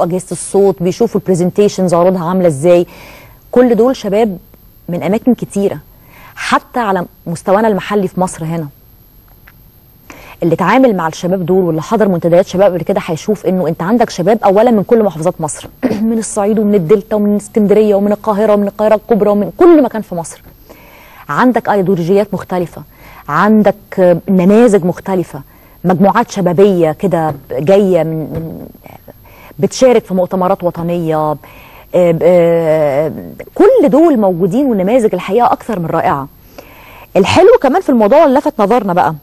اجهزه الصوت بيشوفوا البرزنتيشنز عروضها عامله ازاي كل دول شباب من اماكن كتيره حتى على مستوانا المحلي في مصر هنا اللي اتعامل مع الشباب دول واللي حضر منتديات شباب قبل كده هيشوف انه انت عندك شباب اولا من كل محافظات مصر من الصعيد ومن الدلتا ومن اسكندريه ومن القاهره ومن القاهره الكبرى ومن كل مكان في مصر عندك ايديولوجيات مختلفه عندك آه، نماذج مختلفه مجموعات شبابيه كده جايه من, من بتشارك في مؤتمرات وطنيه آه، آه، كل دول موجودين والنماذج الحقيقه اكثر من رائعه الحلو كمان في الموضوع اللي لفت نظرنا بقى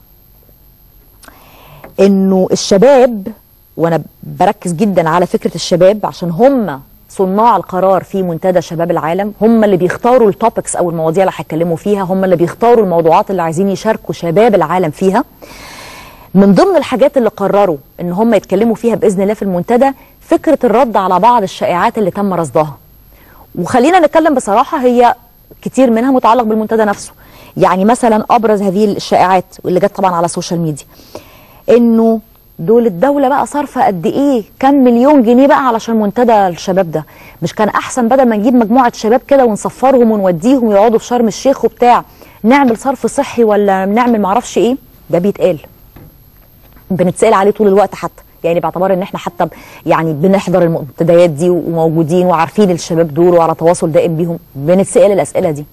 انه الشباب وانا بركز جدا على فكره الشباب عشان هم صناع القرار في منتدى شباب العالم هم اللي بيختاروا التوبكس او المواضيع اللي هيتكلموا فيها هم اللي بيختاروا الموضوعات اللي عايزين يشاركوا شباب العالم فيها من ضمن الحاجات اللي قرروا ان هم يتكلموا فيها باذن الله في المنتدى فكره الرد على بعض الشائعات اللي تم رصدها وخلينا نتكلم بصراحه هي كتير منها متعلق بالمنتدى نفسه يعني مثلا ابرز هذه الشائعات واللي جت طبعا على السوشيال ميديا انه دول الدولة بقى صارفة قد ايه كم مليون جنيه بقى علشان منتدى الشباب ده مش كان احسن بدل ما نجيب مجموعة شباب كده ونصفرهم ونوديهم يقعدوا في شرم الشيخ وبتاع نعمل صرف صحي ولا نعمل معرفش ايه ده بيتقال بنتسأل عليه طول الوقت حتى يعني باعتبار ان احنا حتى ب- يعني بنحضر المنتديات دي وموجودين وعارفين الشباب دول وعلى تواصل دائم بيهم بنتسأل الاسئلة دي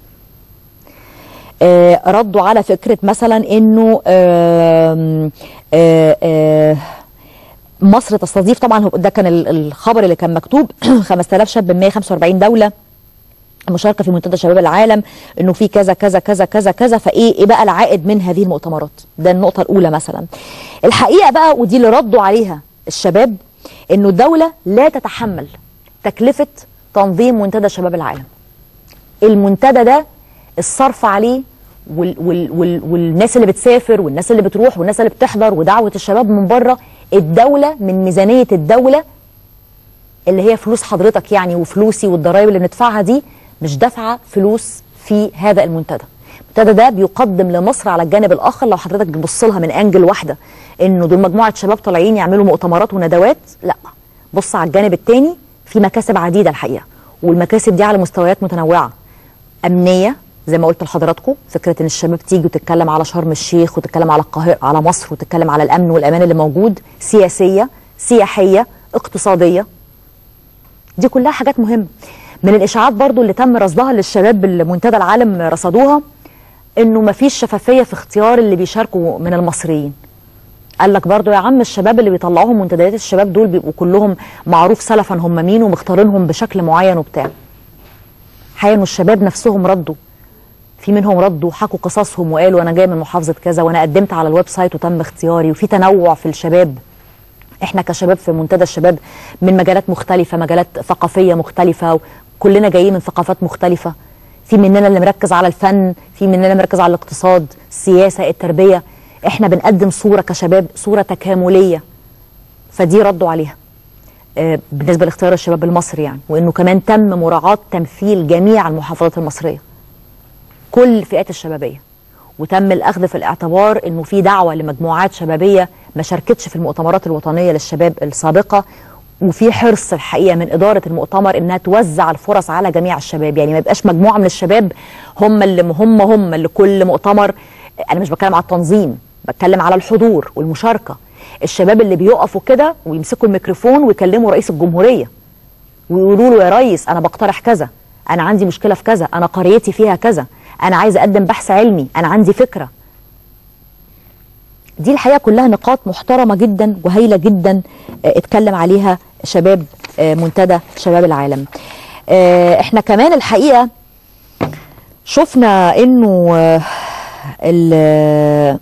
آه، ردوا على فكرة مثلا انه آم، آه، آه، مصر تستضيف طبعا هو- ده كان ال- الخبر اللي كان مكتوب 5000 شاب من 145 دولة مشاركة في منتدى شباب العالم انه في كذا كذا كذا كذا كذا فايه ايه بقى العائد من هذه المؤتمرات ده النقطة الاولى مثلا الحقيقة بقى ودي اللي ردوا عليها الشباب انه الدولة لا تتحمل تكلفة تنظيم منتدى شباب العالم المنتدى ده الصرف عليه وال وال وال والناس اللي بتسافر والناس اللي بتروح والناس اللي بتحضر ودعوة الشباب من بره الدولة من ميزانية الدولة اللي هي فلوس حضرتك يعني وفلوسي والضرائب اللي بندفعها دي مش دافعة فلوس في هذا المنتدى المنتدى ده بيقدم لمصر على الجانب الآخر لو حضرتك بتبص لها من أنجل واحدة إنه دول مجموعة شباب طالعين يعملوا مؤتمرات وندوات لا بص على الجانب التاني في مكاسب عديدة الحقيقة والمكاسب دي على مستويات متنوعة امنيه زي ما قلت لحضراتكم فكره ان الشباب تيجي وتتكلم على شرم الشيخ وتتكلم على القاهره على مصر وتتكلم على الامن والامان اللي موجود سياسيه سياحيه اقتصاديه دي كلها حاجات مهمه من الاشاعات برضو اللي تم رصدها للشباب المنتدى العالم رصدوها انه مفيش شفافيه في اختيار اللي بيشاركوا من المصريين قال لك برضو يا عم الشباب اللي بيطلعوهم منتديات الشباب دول بيبقوا كلهم معروف سلفا هم مين ومختارينهم بشكل معين وبتاع حقيقة انه الشباب نفسهم ردوا في منهم ردوا حكوا قصصهم وقالوا انا جاي من محافظه كذا وانا قدمت على الويب سايت وتم اختياري وفي تنوع في الشباب احنا كشباب في منتدى الشباب من مجالات مختلفه مجالات ثقافيه مختلفه كلنا جايين من ثقافات مختلفه في مننا اللي مركز على الفن في مننا اللي مركز على الاقتصاد السياسه التربيه احنا بنقدم صوره كشباب صوره تكامليه فدي ردوا عليها آه، بالنسبه لاختيار الشباب المصري يعني وانه كمان تم مراعاه تمثيل جميع المحافظات المصريه كل الفئات الشبابيه وتم الاخذ في الاعتبار انه في دعوه لمجموعات شبابيه ما شاركتش في المؤتمرات الوطنيه للشباب السابقه وفي حرص الحقيقه من اداره المؤتمر انها توزع الفرص على جميع الشباب يعني ما يبقاش مجموعه من الشباب هم اللي هم هم اللي كل مؤتمر انا مش بتكلم على التنظيم بتكلم على الحضور والمشاركه الشباب اللي بيقفوا كده ويمسكوا الميكروفون ويكلموا رئيس الجمهوريه ويقولوا له يا ريس انا بقترح كذا انا عندي مشكله في كذا انا قريتي فيها كذا انا عايز اقدم بحث علمي انا عندي فكره دي الحقيقه كلها نقاط محترمه جدا وهايله جدا آه، اتكلم عليها شباب آه، منتدى شباب العالم آه، احنا كمان الحقيقه شفنا انه آه، ال-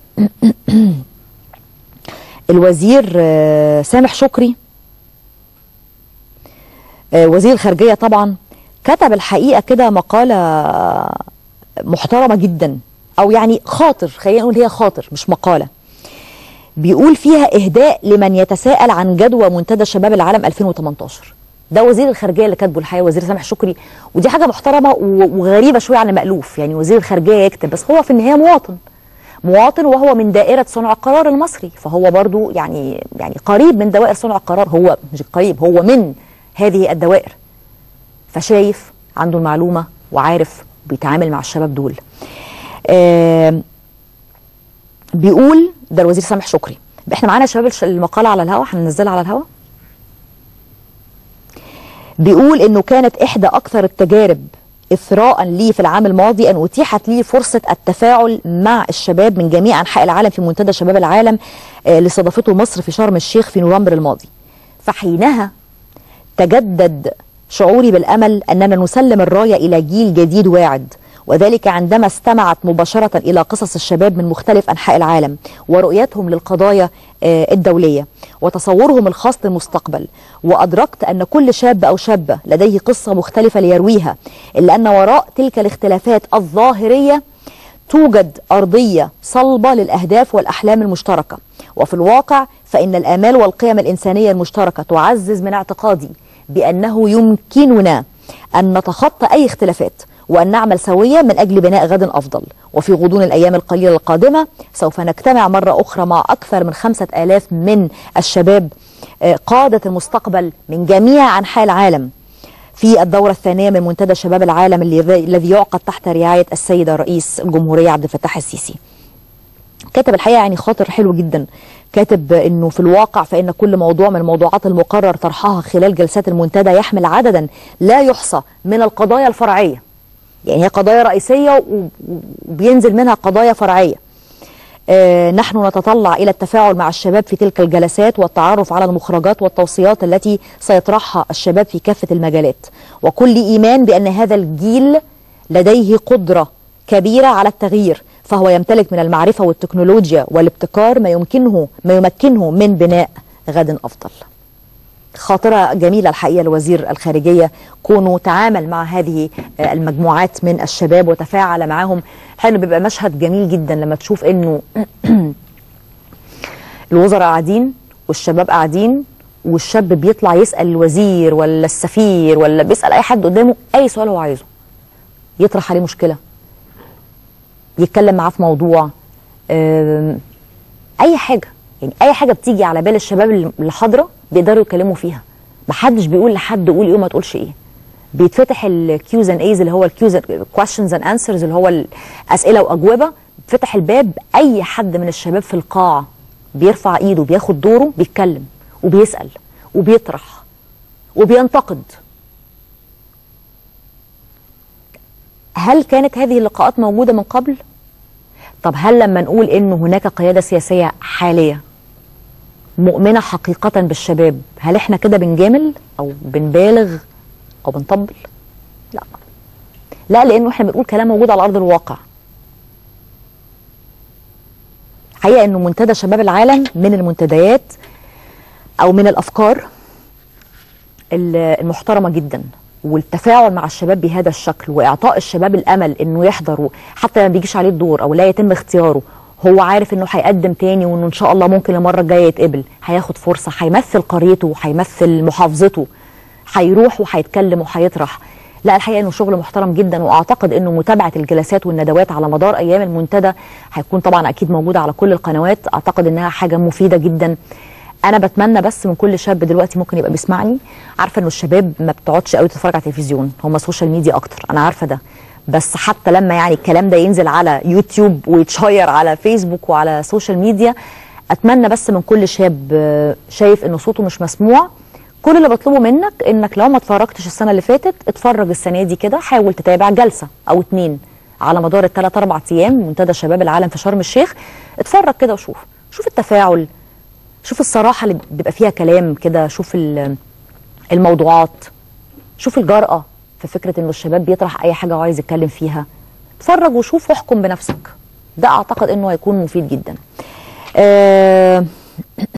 الوزير آه، سامح شكري آه، وزير الخارجيه طبعا كتب الحقيقه كده مقاله محترمه جدا او يعني خاطر خلينا نقول هي خاطر مش مقاله بيقول فيها اهداء لمن يتساءل عن جدوى منتدى شباب العالم 2018 ده وزير الخارجيه اللي كاتبه الحقيقه وزير سامح شكري ودي حاجه محترمه و- وغريبه شويه عن المالوف يعني وزير الخارجيه يكتب بس هو في النهايه مواطن مواطن وهو من دائره صنع القرار المصري فهو برضو يعني يعني قريب من دوائر صنع القرار هو مش قريب هو من هذه الدوائر فشايف عنده المعلومه وعارف بيتعامل مع الشباب دول آه بيقول ده الوزير سامح شكري احنا معانا شباب المقاله على الهواء هننزلها على الهواء بيقول انه كانت احدى اكثر التجارب اثراء لي في العام الماضي ان اتيحت لي فرصه التفاعل مع الشباب من جميع انحاء العالم في منتدى شباب العالم اللي استضافته مصر في شرم الشيخ في نوفمبر الماضي. فحينها تجدد شعوري بالامل اننا نسلم الرايه الى جيل جديد واعد وذلك عندما استمعت مباشره الى قصص الشباب من مختلف انحاء العالم ورؤيتهم للقضايا الدوليه وتصورهم الخاص للمستقبل وادركت ان كل شاب او شابه لديه قصه مختلفه ليرويها الا ان وراء تلك الاختلافات الظاهريه توجد ارضيه صلبه للاهداف والاحلام المشتركه وفي الواقع فان الامال والقيم الانسانيه المشتركه تعزز من اعتقادي بانه يمكننا ان نتخطى اي اختلافات وأن نعمل سويا من أجل بناء غد أفضل وفي غضون الأيام القليلة القادمة سوف نجتمع مرة أخرى مع أكثر من خمسة آلاف من الشباب قادة المستقبل من جميع أنحاء العالم في الدورة الثانية من منتدى شباب العالم الذي يعقد تحت رعاية السيد رئيس الجمهورية عبد الفتاح السيسي كاتب الحقيقة يعني خاطر حلو جدا كاتب انه في الواقع فان كل موضوع من الموضوعات المقرر طرحها خلال جلسات المنتدى يحمل عددا لا يحصى من القضايا الفرعيه يعني هي قضايا رئيسية وبينزل منها قضايا فرعية آه نحن نتطلع إلى التفاعل مع الشباب في تلك الجلسات والتعرف على المخرجات والتوصيات التي سيطرحها الشباب في كافة المجالات وكل إيمان بأن هذا الجيل لديه قدرة كبيرة على التغيير فهو يمتلك من المعرفة والتكنولوجيا والابتكار ما يمكنه ما يمكنه من بناء غد أفضل خاطرة جميلة الحقيقة لوزير الخارجية كونه تعامل مع هذه المجموعات من الشباب وتفاعل معهم الحقيقة بيبقى مشهد جميل جدا لما تشوف انه الوزراء قاعدين والشباب قاعدين والشاب بيطلع يسأل الوزير ولا السفير ولا بيسأل أي حد قدامه أي سؤال هو عايزه يطرح عليه مشكلة يتكلم معاه في موضوع أي حاجة يعني أي حاجة بتيجي على بال الشباب اللي حاضرة بيقدروا يتكلموا فيها محدش بيقول لحد قول ايه وما تقولش ايه بيتفتح الكيوز اند ايز اللي هو الكيوز كويشنز اند انسرز اللي هو الاسئله واجوبه بيتفتح الباب اي حد من الشباب في القاعه بيرفع ايده بياخد دوره بيتكلم وبيسال وبيطرح وبينتقد هل كانت هذه اللقاءات موجوده من قبل طب هل لما نقول انه هناك قياده سياسيه حاليه مؤمنة حقيقة بالشباب هل احنا كده بنجامل او بنبالغ او بنطبل لا لا لانه احنا بنقول كلام موجود على ارض الواقع حقيقة انه منتدى شباب العالم من المنتديات او من الافكار المحترمة جدا والتفاعل مع الشباب بهذا الشكل واعطاء الشباب الامل انه يحضروا حتى ما بيجيش عليه الدور او لا يتم اختياره هو عارف انه هيقدم تاني وانه ان شاء الله ممكن المره الجايه يتقبل هياخد فرصه هيمثل قريته هيمثل محافظته هيروح وهيتكلم وهيطرح لا الحقيقه انه شغل محترم جدا واعتقد انه متابعه الجلسات والندوات على مدار ايام المنتدى هيكون طبعا اكيد موجوده على كل القنوات اعتقد انها حاجه مفيده جدا انا بتمنى بس من كل شاب دلوقتي ممكن يبقى بيسمعني عارفه انه الشباب ما بتقعدش قوي تتفرج على التلفزيون هم السوشيال ميديا اكتر انا عارفه ده بس حتى لما يعني الكلام ده ينزل على يوتيوب ويتشير على فيسبوك وعلى سوشيال ميديا اتمنى بس من كل شاب شايف ان صوته مش مسموع كل اللي بطلبه منك انك لو ما اتفرجتش السنه اللي فاتت اتفرج السنه دي كده حاول تتابع جلسه او اتنين على مدار الثلاث اربع ايام منتدى شباب العالم في شرم الشيخ اتفرج كده وشوف شوف التفاعل شوف الصراحه اللي بيبقى فيها كلام كده شوف الموضوعات شوف الجرأه في فكره انه الشباب بيطرح اي حاجه وعايز يتكلم فيها اتفرج وشوف واحكم بنفسك ده اعتقد انه هيكون مفيد جدا آه